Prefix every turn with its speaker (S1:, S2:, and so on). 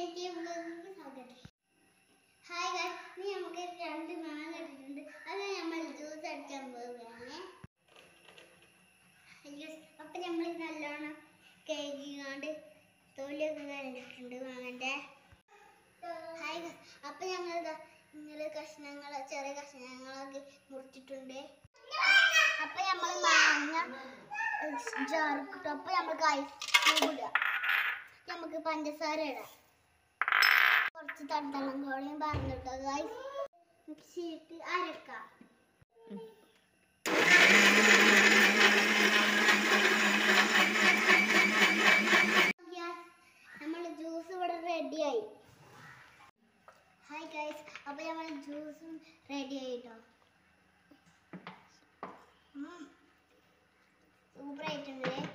S1: യൂട്യൂബിലേക്ക് സ്വാഗതം hi guys ഇനി നമുക്ക് രണ്ട് മാങ്ങ ഇട്ടിട്ടുണ്ട് അത് നമ്മൾ ജ്യൂസ് അടിക്കാൻ പോവുകയാണ് ജ്യൂസ് അപ്പം നമ്മൾ നല്ലോണം കേക്കിങ്ങാണ്ട് തൊലിയൊക്കെ കഴിഞ്ഞിട്ടുണ്ട് മാങ്ങൻ്റെ ഹായ് ഗൈസ് അപ്പം ഞങ്ങൾ ഇങ്ങനെ കഷ്ണങ്ങൾ ചെറിയ കഷ്ണങ്ങളൊക്കെ മുറിച്ചിട്ടുണ്ട് അപ്പം നമ്മൾ മാങ്ങ ജാർക്കിട്ടു അപ്പം നമുക്ക് ഐസ് ക്യൂബ് ഇടുക നമുക്ക് പഞ്ചസാര ഇടാം കുറച്ച് തണ്ടളം കോളയും പറഞ്ഞിട്ടോ ഗൈസ് മിക്സിയിട്ട് അരക്കാം നമ്മൾ ജ്യൂസ് ഇവിടെ റെഡിയായി ഹായ് ഗൈസ് അപ്പോൾ നമ്മൾ ജ്യൂസും റെഡി ആയിട്ടോ സൂപ്പർ ആയിട്ടുണ്ട്